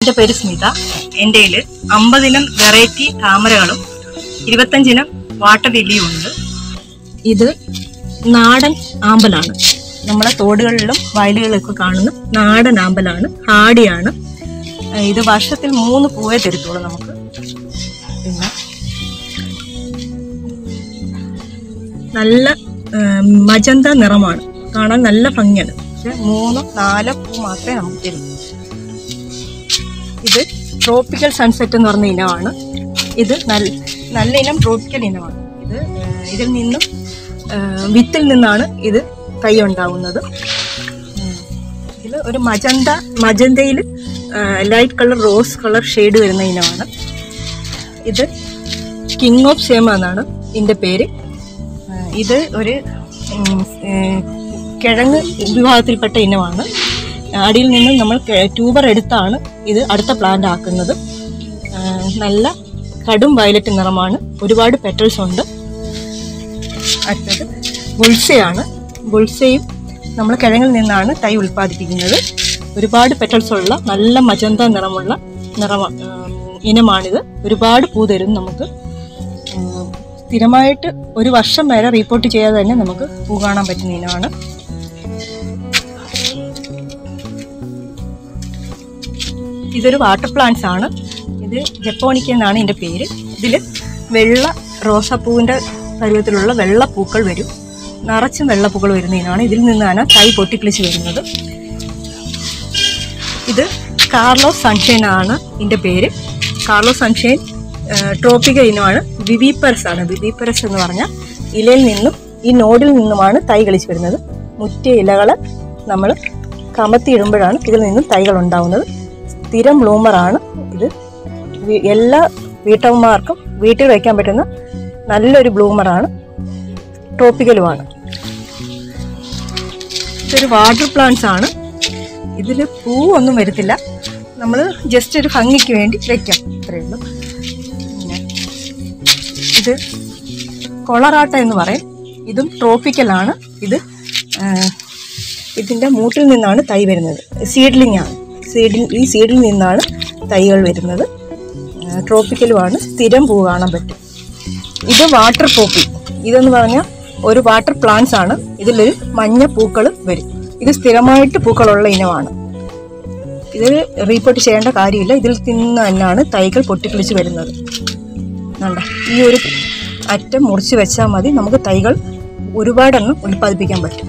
എൻ്റെ പേര് സ്മിത എൻ്റെ കയ്യിൽ അമ്പതിനം വെറൈറ്റി താമരകളും ഇരുപത്തഞ്ചിനം വാട്ടർ ലില്ലിയും ഉണ്ട് ഇത് നാടൻ ആമ്പലാണ് നമ്മുടെ തോടുകളിലും വയലുകളിലൊക്കെ കാണുന്ന നാടൻ ആമ്പലാണ് ഹാഡിയാണ് ഏഹ് ഇത് വർഷത്തിൽ മൂന്ന് പൂവേ തരുത്തുള്ളൂ നമുക്ക് പിന്നെ നല്ല ഏഹ്, മജന്ത നിറമാണ് കാണാൻ നല്ല ഭംഗിയാണ് പക്ഷെ മൂന്നോ നാലോ പൂ മാത്രമേ നമുക്ക് തരൂ ഇത് ട്രോപ്പിക്കൽ സൺസെറ്റ് എന്ന് പറഞ്ഞ ഇനമാണ് ഇത് നല്ല നല്ല ഇനം ട്രോപ്പിക്കൽ ഇനമാണ് ഇത് ഏഹ്, ഇതിൽ നിന്നും ഏഹ്, വിത്തിൽ നിന്നാണ് ഇത് തൈ ഉണ്ടാവുന്നത് ഇതിൽ ഒരു മജന്ത മജന്തയിൽ light colour rose colour shade വരുന്ന ഇനമാണ് ഇത് കിങ് ഓഫ് ഷേമ എന്നാണ് ഇതിൻ്റെ പേര് ആ, ഇത് ഒരു ഉം, ഏ, കിഴങ്ങ് വിഭാഗത്തിൽപ്പെട്ട ഇനമാണ് അടിയിൽ നിന്ന് നമ്മൾ ട്യൂബർ എടുത്താണ് ഇത് അടുത്ത പ്ലാന്റ് ആക്കുന്നത് ആ, നല്ല കടും വയലറ്റ് നിറമാണ് ഒരുപാട് പെറ്റൽസ് ഉണ്ട് അടുത്തത് ബുൾസയാണ് ബുൾസയും നമ്മൾ കിഴങ്ങിൽ നിന്നാണ് തൈ ഉൽപ്പാദിപ്പിക്കുന്നത് ഒരുപാട് പെറ്റൽസ് ഉള്ള നല്ല മജന്ത നിറമുള്ള നിറമ ആ, ഇനമാണിത് ഒരുപാട് പൂ തരും നമുക്ക് ഉം, സ്ഥിരമായിട്ട് ഒരു വർഷം വരെ റിപ്പോർട്ട് ചെയ്യാതെ തന്നെ നമുക്ക് പൂ കാണാൻ പറ്റുന്ന ഇനമാണ് ഇതൊരു വാട്ടർ പ്ലാന്റ്സ് ആണ് ഇത് ജപ്പോണിക്ക എന്നാണ് ഇതിന്റെ പേര് ഇതിൽ വെള്ള റോസാപ്പൂവിന്റെ പരുവത്തിലുള്ള വെള്ള പൂക്കൾ വരും നിറച്ചും വെള്ളപ്പൂക്കൾ വരുന്ന ഇനമാണ് ഇതിൽ നിന്നാണ് തൈ പൊട്ടിക്കിളിച്ച് വരുന്നത് ഇത് കാർലോസ് സൺഷൈൻ ആണ് ഇതിന്റെ പേര് കാർലോസ് സൺഷൈൻ ട്രോപ്പിക്കൽ ഇനമാണ് വിവിപ്പറസ് ആണ് വിവിപ്പറസ് എന്ന് പറഞ്ഞാൽ ഇലയിൽ നിന്നും ഈ നോഡിൽ നിന്നുമാണ് തൈ കളിച്ച് വരുന്നത് മുറ്റ ഇലകൾ നമ്മൾ കമത്തിയിടുമ്പോഴാണ് ഇതിൽ നിന്നും തൈകൾ ഉണ്ടാവുന്നത് സ്ഥിരം ബ്ലൂമറാണ് ഇത് വി- എല്ലാ വീട്ടമ്മമാർക്കും വീട്ടിൽ വയ്ക്കാൻ പറ്റുന്ന നല്ലൊരു ബ്ലൂമറാണ് ട്രോപ്പിക്കലുമാണ് ഇതൊരു വാട്ടർ പ്ലാന്റ്സ് ആണ് ഇതിൽ പൂവൊന്നും വരത്തില്ല നമ്മൾ ജസ്റ്റ് ഒരു ഭംഗിക്ക് വേണ്ടി വെക്കാം അത്രയേ ഉള്ളൂ പിന്നെ ഇത് കൊളറാട്ട എന്ന് പറയും ഇതും ട്രോപ്പിക്കലാണ് ഇത് ആ, ഇതിൻ്റെ മൂട്ടിൽ നിന്നാണ് തൈ വരുന്നത് സീഡ്ലിംഗ് ആണ് സീഡിൽ ഈ സീഡിൽ നിന്നാണ് തൈകൾ വരുന്നത് ആ, ട്രോപ്പിക്കലുമാണ് സ്ഥിരം പൂ കാണാൻ പറ്റും ഇത് വാട്ടർ പോപ്പി ഇതെന്ന് പറഞ്ഞാൽ ഒരു വാട്ടർ പ്ലാന്റ്സ് ആണ് ഇതിലൊരു മഞ്ഞ പൂക്കൾ വരും ഇത് സ്ഥിരമായിട്ട് പൂക്കളുള്ള ഇനമാണ് ഇത് റീപ്പോർട്ട് ചെയ്യേണ്ട കാര്യമില്ല ഇതിൽ നിന്ന് തന്നെയാണ് തൈകൾ പൊട്ടിക്കിളിച്ച് വരുന്നത് കണ്ടോ ഈ ഒരു അറ്റം മുറിച്ച് വെച്ചാൽ മതി നമുക്ക് തൈകൾ ഒരുപാടെണ്ണം ഉൽപ്പാദിപ്പിക്കാൻ പറ്റും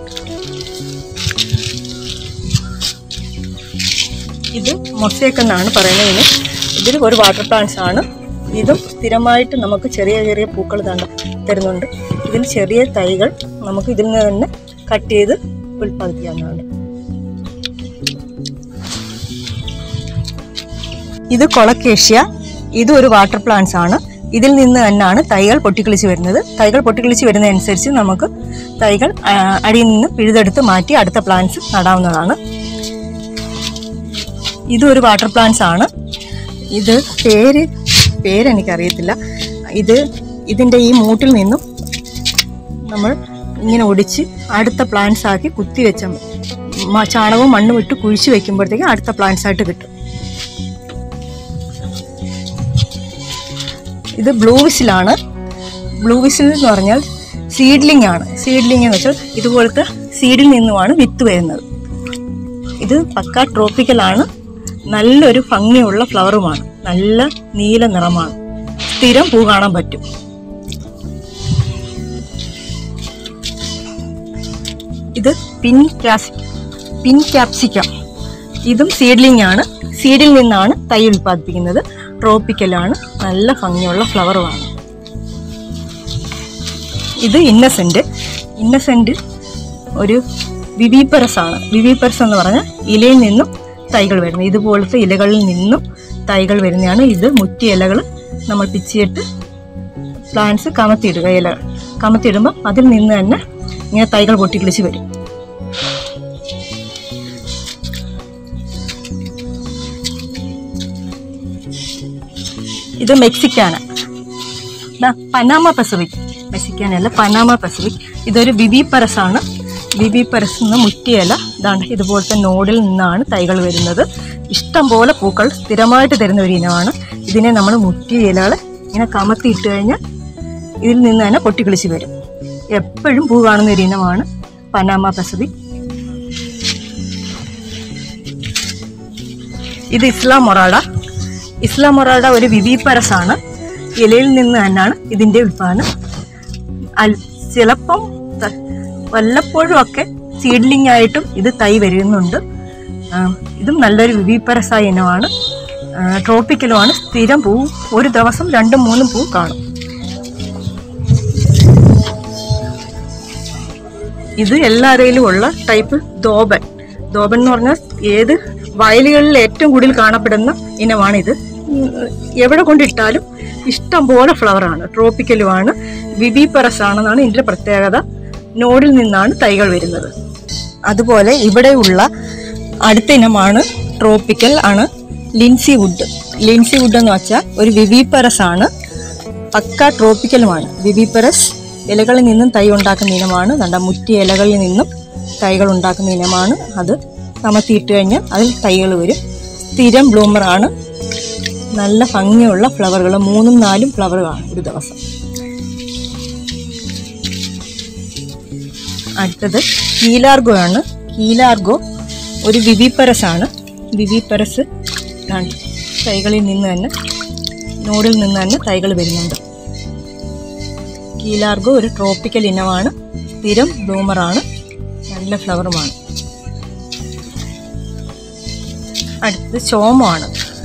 ഇത് മൊസേക്ക് എന്നാണ് പറയുന്നത് ഇതിന് ഇതിൽ ഒരു വാട്ടർ പ്ലാന്റ്സ് ആണ് ഇതും സ്ഥിരമായിട്ട് നമുക്ക് ചെറിയ ചെറിയ പൂക്കൾ തണ്ട തരുന്നുണ്ട് ഇതിൽ ചെറിയ തൈകൾ നമുക്ക് ഇതിൽ നിന്ന് തന്നെ കട്ട് ചെയ്ത് ഉൽപ്പാദിപ്പിക്കാവുന്നതാണ് ഇത് കൊളക്കേഷ്യ ഇത് ഒരു വാട്ടർ പ്ലാന്റ്സ് ആണ് ഇതിൽ നിന്ന് തന്നെയാണ് തൈകൾ പൊട്ടിക്കിളിച്ച് വരുന്നത് തൈകൾ പൊട്ടിക്കിളിച്ച് വരുന്നതനുസരിച്ച് നമുക്ക് തൈകൾ ആ, അടിയിൽ നിന്ന് പിഴുതെടുത്ത് മാറ്റി അടുത്ത പ്ലാന്റ്സ് നടാവുന്നതാണ് ഇതും ഒരു വാട്ടർ പ്ലാന്റ്സ് ആണ് ഇത് പേര് പേര് എനിക്കറിയത്തില്ല ഇത് ഇതിൻ്റെ ഈ മൂട്ടിൽ നിന്നും നമ്മൾ ഇങ്ങനെ ഒടിച്ച് അടുത്ത പ്ലാന്റ്സ് ആക്കി കുത്തി വെച്ചാൽ മതി. മ- ചാണകവും മണ്ണും ഇട്ട് കുഴിച്ച് വെക്കുമ്പോഴത്തേക്കും അടുത്ത പ്ലാന്റ്സ് ആയിട്ട് കിട്ടും ഇത് ബ്ലൂ വിസിലാണ് ബ്ലൂ വിസിൽ എന്ന് പറഞ്ഞാൽ സീഡ്ലിംഗ് ആണ് സീഡ്ലിംഗ് എന്ന് വെച്ചാൽ ഇതുപോലത്തെ സീഡിൽ നിന്നുമാണ് വിത്ത് വരുന്നത് ഇത് പക്ക ട്രോപ്പിക്കലാണ് നല്ലൊരു ഭംഗിയുള്ള ഫ്ലവറുമാണ് നല്ല നീല നിറമാണ് സ്ഥിരം പൂ കാണാൻ പറ്റും ഇത് പിൻ ക്യാസ് പിൻ ക്യാപ്സിക്കം ഇതും സീഡ്ലിംഗ് ആണ് സീഡിൽ നിന്നാണ് തൈ ഉൽപ്പാദിപ്പിക്കുന്നത് ട്രോപ്പിക്കലാണ് നല്ല ഭംഗിയുള്ള ഫ്ലവറുമാണ് ഇത് ഇന്നസെന്റ് ഇന്നസെന്റ് ഒരു വിവിപരസ് ആണ് വിവിപരസ് എന്ന് പറഞ്ഞാൽ ഇലയിൽ നിന്നും തൈകൾ വരുന്നത് ഇതുപോലത്തെ ഇലകളിൽ നിന്നും തൈകൾ വരുന്നതാണ് ഇത് മുറ്റി ഇലകൾ നമ്മൾ പിച്ചിയിട്ട് പ്ലാന്റ്സ് കമത്തിയിടുക ഇലകൾ കമത്തിയിടുമ്പോൾ അതിൽ നിന്ന് തന്നെ ഇങ്ങനെ തൈകൾ പൊട്ടിക്കിളിച്ച് വരും ഇത് മെക്സിക്കാന ദാ പനാമ പസഫിക് മെക്സിക്കാനല്ല പനാമ പസഫിക് ഇതൊരു വിവിപരസ് ആണ് വിവിപരസ് എന്ന മുറ്റിയല ഇതാണ്ട് ഇതുപോലത്തെ നോഡിൽ നിന്നാണ് തൈകൾ വരുന്നത് ഇഷ്ടം പോലെ പൂക്കൾ സ്ഥിരമായിട്ട് തരുന്ന ഒരു ഇനമാണ് ഇതിനെ നമ്മൾ മുറ്റിയ ഇലകൾ ഇങ്ങനെ കമത്തി ഇട്ട് കഴിഞ്ഞാൽ ഇതിൽ നിന്ന് തന്നെ പൊട്ടിക്കിളിച്ച് വരും എപ്പോഴും പൂ കാണുന്ന ഒരു ഇനമാണ് പനാമ പസഫിക് ഇത് ഇസ്ലാം മൊറാഡ ഇസ്ലാം മൊറാഡ ഒരു വിവിപരസ് ആണ് ഇലയിൽ നിന്ന് തന്നെയാണ് ഇതിന്റെ ഉൽപ്പാദനം അൽ- ചിലപ്പം ത- വല്ലപ്പോഴും ഒക്കെ സീഡ്ലിംഗ് ആയിട്ടും ഇത് തൈ വരുന്നുണ്ട് ആ, ഇതും നല്ലൊരു വിവിപരസായ ഇനമാണ് ആ, ട്രോപ്പിക്കലുമാണ് സ്ഥിരം പൂ ഒരു ദിവസം രണ്ടും മൂന്നും പൂ കാണും ഇത് എല്ലാവരെയിലും ഉള്ള ടൈപ്പ് ദോബൻ ദോബൻ എന്ന് പറഞ്ഞാൽ ഏത് വയലുകളിൽ ഏറ്റവും കൂടുതൽ കാണപ്പെടുന്ന ഇനമാണിത് ഉം, എവിടെ കൊണ്ടിട്ടാലും ഇഷ്ടം പോലെ ഫ്ലവറാണ് ട്രോപ്പിക്കലുമാണ് വിബിപറസ് ആണെന്നാണ് ഇതിന്റെ പ്രത്യേകത നോഡിൽ നിന്നാണ് തൈകൾ വരുന്നത് അതുപോലെ ഇവിടെയുള്ള അടുത്ത ഇനമാണ് ട്രോപ്പിക്കൽ ആണ് ലിൻസി വുഡ് ലിൻസി വുഡ് എന്ന് വെച്ചാൽ ഒരു വിവിപറസ് ആണ് പക്ക ട്രോപ്പിക്കലുമാണ് വിവിപറസ് ഇലകളിൽ നിന്നും തൈ ഉണ്ടാക്കുന്ന ഇനമാണ് കണ്ട മുറ്റി ഇലകളിൽ നിന്നും തൈകൾ ഉണ്ടാക്കുന്ന ഇനമാണ് അത് കമത്തിയിട്ട് കഴിഞ്ഞാൽ അതിൽ തൈകൾ വരും സ്ഥിരം ബ്ലൂമറാണ് നല്ല ഭംഗിയുള്ള ഫ്ലവറുകൾ മൂന്നും നാലും ഫ്ലവർ കാണും ഒരു ദിവസം അടുത്തത് കീലാർഗോ ആണ് കീലാർഗോ ഒരു വിവിപരസ് ആണ് വിവിപരസ് ആണ് തൈകളിൽ നിന്ന് തന്നെ നോഡിൽ നിന്ന് തന്നെ തൈകൾ വരുന്നുണ്ട് കീലാർഗോ ഒരു ട്രോപ്പിക്കൽ ഇനമാണ് സ്ഥിരം ബ്ലൂമറാണ് നല്ല ഫ്ലവറുമാണ് അടുത്തത് ചോമോ ആണ്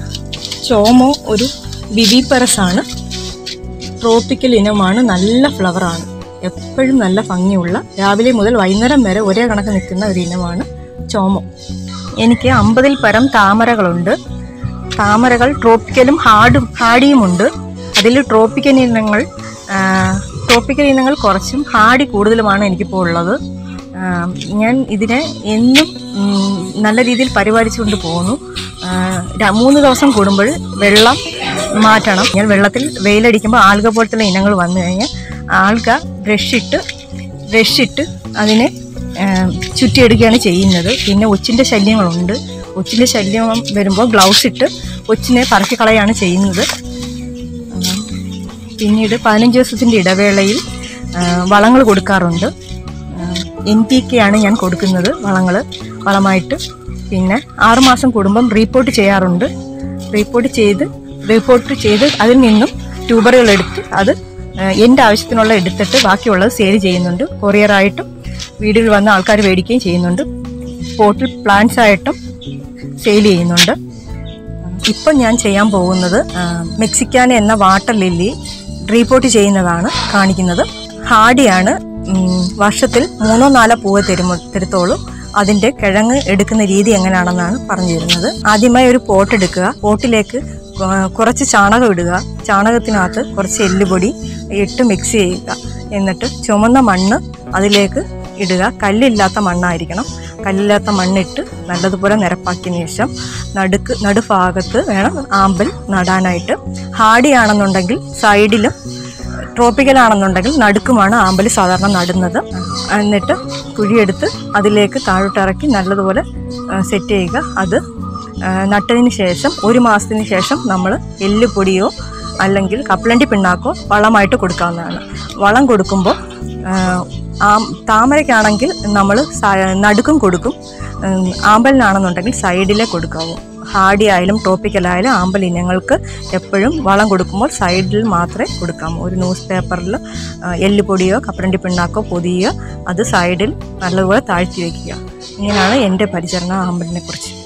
ചോമോ ഒരു വിവിപരസ് ആണ് ട്രോപ്പിക്കൽ ഇനമാണ് നല്ല ഫ്ലവറാണ് എപ്പോഴും നല്ല ഭംഗിയുള്ള രാവിലെ മുതൽ വൈകുന്നേരം വരെ ഒരേ കണക്ക് നിൽക്കുന്ന ഒരു ഇനമാണ് ചോമോ എനിക്ക് അമ്പതിൽ പരം താമരകളുണ്ട് താമരകൾ ട്രോപ്പിക്കലും ഹാർഡും ഹാഡിയുമുണ്ട് അതിൽ ട്രോപ്പിക്കൽ ഇനങ്ങൾ ആ, ട്രോപ്പിക്കൽ ഇനങ്ങൾ കുറച്ചും ഹാഡി കൂടുതലുമാണ് എനിക്കിപ്പോൾ ഉള്ളത് ആ, ഞാൻ ഇതിനെ എന്നും ഉം, നല്ല രീതിയിൽ പരിപാലിച്ചുകൊണ്ട് പോകുന്നു ആ, ര- മൂന്ന് ദിവസം കൂടുമ്പോൾ വെള്ളം മാറ്റണം ഞാൻ വെള്ളത്തിൽ വെയിലടിക്കുമ്പോൾ ആൽഗ പോലത്തുള്ള ഇനങ്ങൾ വന്നു കഴിഞ്ഞാൽ ആൽഗ ബ്രഷിട്ട് ബ്രഷിട്ട് അതിനെ ആ, ചുറ്റിയെടുക്കുകയാണ് ചെയ്യുന്നത് പിന്നെ ഒച്ചിൻ്റെ ശല്യങ്ങളുണ്ട് ഒച്ചിൻ്റെ ശല്യം വരുമ്പോൾ ഗ്ലൗസ് ഇട്ട് ഒച്ചിനെ പറക്കി കളയാണ് ചെയ്യുന്നത് ആ, പിന്നീട് പതിനഞ്ച് ദിവസത്തിൻ്റെ ഇടവേളയിൽ വളങ്ങൾ കൊടുക്കാറുണ്ട് എൻ പി കെ ആണ് ഞാൻ കൊടുക്കുന്നത് വളങ്ങൾ വളമായിട്ട് പിന്നെ ആറുമാസം കൂടുമ്പം റീപ്പോർട്ട് ചെയ്യാറുണ്ട് റീപ്പോർട്ട് ചെയ്ത് റീപ്പോർട്ട് ചെയ്ത് അതിൽ നിന്നും ട്യൂബറുകൾ എടുത്ത് അത് ആ, എൻ്റെ ആവശ്യത്തിനുള്ള എടുത്തിട്ട് ബാക്കിയുള്ളത് സെയിൽ ചെയ്യുന്നുണ്ട് കൊറിയറായിട്ടും വീടുകളിൽ വന്ന ആൾക്കാർ മേടിക്കുകയും ചെയ്യുന്നുണ്ട് പോട്ടിൽ പ്ലാന്റ്സ് ആയിട്ടും സെയിൽ ചെയ്യുന്നുണ്ട് ഇപ്പം ഞാൻ ചെയ്യാൻ പോകുന്നത് ആ, മെക്സിക്കാന എന്ന വാട്ടർ ലില്ലി റീപോർട്ട് ചെയ്യുന്നതാണ് കാണിക്കുന്നത് ഹാഡിയാണ് ഉം, വർഷത്തിൽ മൂന്നോ നാലോ പൂവ് തരുമോ തരുത്തോളൂ അതിന്റെ കിഴങ്ങ് എടുക്കുന്ന രീതി എങ്ങനെയാണെന്നാണ് പറഞ്ഞു തരുന്നത് ആദ്യമായി ഒരു പോട്ട് എടുക്കുക പോട്ടിലേക്ക് കൊ- കുറച്ച് ചാണകം ഇടുക ചാണകത്തിനകത്ത് കുറച്ച് എല്ലുപൊടി ഇട്ട് മിക്സ് ചെയ്യുക എന്നിട്ട് ചുമന്ന മണ്ണ് അതിലേക്ക് ഇടുക കല്ലില്ലാത്ത മണ്ണായിരിക്കണം കല്ലില്ലാത്ത മണ്ണിട്ട് നല്ലതുപോലെ നിരപ്പാക്കിയതിന് ശേഷം നടുക്ക് നടുഭാഗത്ത് വേണം ആമ്പൽ നടാനായിട്ട് ഹാഡി ആണെന്നുണ്ടെങ്കിൽ സൈഡിലും ട്രോപ്പിക്കൽ ആണെന്നുണ്ടെങ്കിൽ നടുക്കുമാണ് ആമ്പൽ സാധാരണ നടുന്നത് എന്നിട്ട് കുഴിയെടുത്ത് അതിലേക്ക് താഴോട്ടിറക്കി നല്ലതുപോലെ സെറ്റ് ചെയ്യുക അത് ആ, നട്ടതിന് ശേഷം ഒരു മാസത്തിന് ശേഷം നമ്മൾ എല്ലുപൊടിയോ അല്ലെങ്കിൽ കപ്പലണ്ടി പിണ്ണാക്കോ വളമായിട്ട് കൊടുക്കാവുന്നതാണ് വളം കൊടുക്കുമ്പോൾ ആ താമരയ്ക്കാണെങ്കിൽ നമ്മൾ നടുക്കും കൊടുക്കും ഉം, ആമ്പലിനാണെന്നുണ്ടെങ്കിൽ സൈഡിലേ കൊടുക്കാവൂ ഹാഡി ആയാലും ടോപ്പിക്കലായാലും ആമ്പൽ ഇനങ്ങൾക്ക് എപ്പോഴും വളം കൊടുക്കുമ്പോൾ സൈഡിൽ മാത്രമേ കൊടുക്കാവൂ ഒരു ന്യൂസ് പേപ്പറിൽ എല്ലുപൊടിയോ കപ്പലണ്ടി പിണ്ണാക്കോ പൊതിയുക അത് സൈഡിൽ നല്ലതുപോലെ താഴ്ത്തി വയ്ക്കുക ഇങ്ങനെയാണ് എൻ്റെ പരിചരണം ആമ്പലിനെ കുറിച്ച്